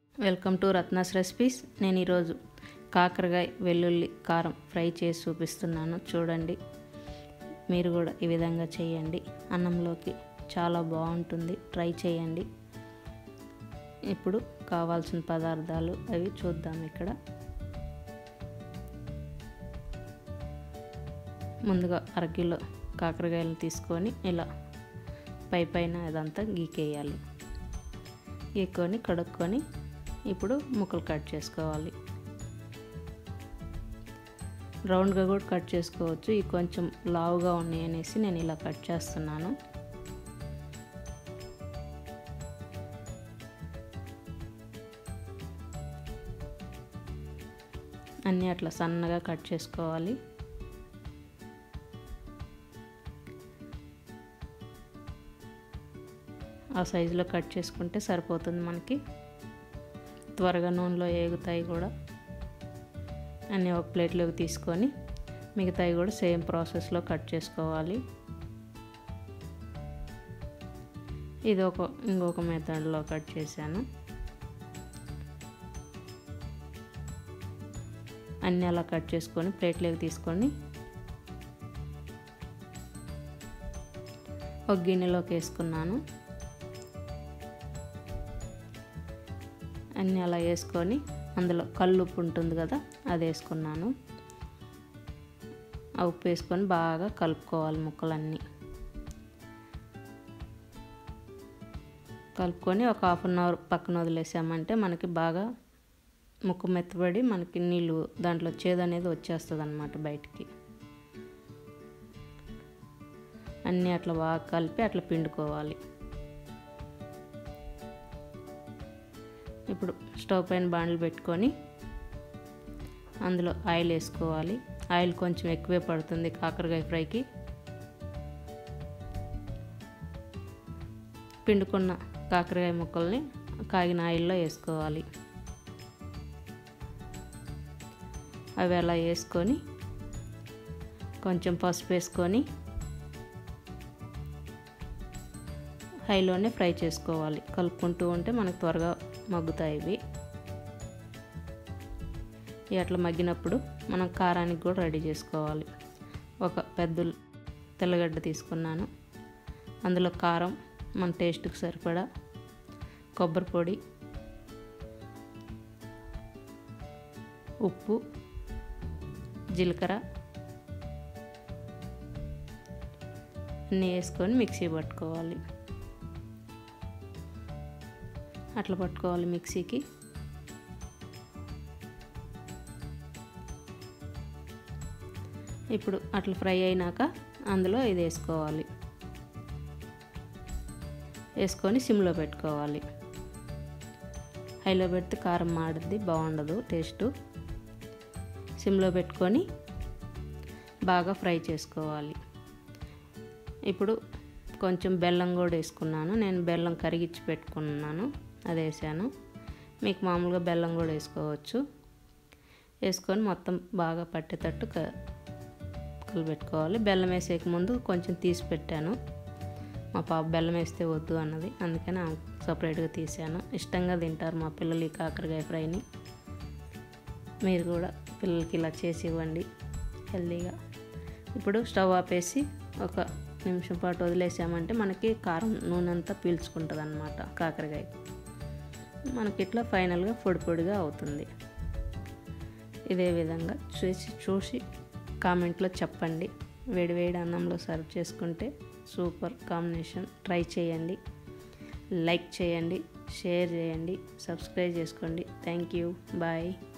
welcome to Ratna's recipes నేను ఈరోజు కాకరకాయ వెల్లుల్లి కారం ఫ్రై చేసి చూపిస్తున్నాను చూడండి మీరు కూడా ఈ విధంగా చేయండి అన్నంలోకి చాలా బాగుంటుంది ట్రై చేయండి ఇప్పుడు కావాల్సిన పదార్థాలు అవి చూద్దాం ఇక్కడ ముందుగా అరకిలో కాకరకాయలు తీసుకొని ఇలా పై పైన ఇదంతా గీకేయాలి గీక్కొని కడుక్కొని ఇప్పుడు ముక్కలు కట్ చేసుకోవాలి రౌండ్గా కూడా కట్ చేసుకోవచ్చు ఇవి కొంచెం లావుగా ఉన్నాయి అనేసి నేను ఇలా కట్ చేస్తున్నాను అన్నీ అట్లా సన్నగా కట్ చేసుకోవాలి ఆ సైజులో కట్ చేసుకుంటే సరిపోతుంది మనకి త్వరగా నూనెలో ఏగుతాయి కూడా అన్నీ ఒక ప్లేట్లోకి తీసుకొని మిగతాయి కూడా సేమ్ ప్రాసెస్లో కట్ చేసుకోవాలి ఇది ఒక ఇంకొక మెథడ్లో కట్ చేశాను అన్నీ అలా కట్ చేసుకొని ప్లేట్లోకి తీసుకొని ఒక గిన్నెలోకి వేసుకున్నాను అన్నీ అలా వేసుకొని అందులో కల్లుప్పు ఉంటుంది కదా అది వేసుకున్నాను ఆ ఉప్పు వేసుకొని బాగా కలుపుకోవాలి ముక్కలన్నీ కలుపుకొని ఒక హాఫ్ అన్ అవర్ పక్కన వదిలేసామంటే మనకి బాగా ముక్కు మెత్తబడి మనకి నీళ్ళు దాంట్లో చేదు అనేది వచ్చేస్తుంది అనమాట బయటికి అన్నీ అట్లా బాగా కలిపి అట్లా పిండుకోవాలి ఇప్పుడు స్టవ్ పైన బాండ్లు పెట్టుకొని అందులో ఆయిల్ వేసుకోవాలి ఆయిల్ కొంచెం ఎక్కువే పడుతుంది కాకరకాయ ఫ్రైకి పిండుకున్న కాకరకాయ ముక్కల్ని కాగిన ఆయిల్లో వేసుకోవాలి అవి అలా వేసుకొని కొంచెం పసుపు వేసుకొని హైలోనే ఫ్రై చేసుకోవాలి కలుపుకుంటూ ఉంటే మనకు త్వరగా మగ్గుతాయి ఇవి అట్లా మగ్గినప్పుడు మనం కారానికి కూడా రెడీ చేసుకోవాలి ఒక పెద్ద తెల్లగడ్డ తీసుకున్నాను అందులో కారం మన టేస్ట్కి సరిపడా కొబ్బరి పొడి ఉప్పు జీలకర్ర అన్నీ వేసుకొని మిక్సీ పట్టుకోవాలి అట్లా పట్టుకోవాలి మిక్సీకి ఇప్పుడు అట్లా ఫ్రై అయినాక అందులో ఇది వేసుకోవాలి వేసుకొని సిమ్లో పెట్టుకోవాలి హైలో పెడితే కారం మాడుద్ది బాగుండదు టేస్టు సిమ్లో పెట్టుకొని బాగా ఫ్రై చేసుకోవాలి ఇప్పుడు కొంచెం బెల్లం కూడా వేసుకున్నాను నేను బెల్లం కరిగిచ్చి పెట్టుకున్నాను అది వేసాను మీకు మామూలుగా బెల్లం కూడా వేసుకోవచ్చు వేసుకొని మొత్తం బాగా పట్టేటట్టు కలిపెట్టుకోవాలి బెల్లం వేసేక ముందు కొంచెం తీసి పెట్టాను మా పాప బెల్లం వేస్తే వద్దు అన్నది అందుకని సపరేట్గా తీసాను ఇష్టంగా తింటారు మా పిల్లలు ఈ కాకరకాయ ఫ్రైని మీరు కూడా పిల్లలకి ఇలా చేసి ఇవ్వండి హెల్తీగా ఇప్పుడు స్టవ్ ఆపేసి ఒక నిమిషం పాటు వదిలేసామంటే మనకి కారం నూనె అంతా పీల్చుకుంటుంది అనమాట కాకరకాయ మనకి ఇట్లా ఫైనల్గా పొడి పొడిగా అవుతుంది ఇదే విధంగా చూసి చూసి కామెంట్లో చెప్పండి వేడి వేడి అన్నంలో సర్వ్ చేసుకుంటే సూపర్ కాంబినేషన్ ట్రై చేయండి లైక్ చేయండి షేర్ చేయండి సబ్స్క్రైబ్ చేసుకోండి థ్యాంక్ యూ బాయ్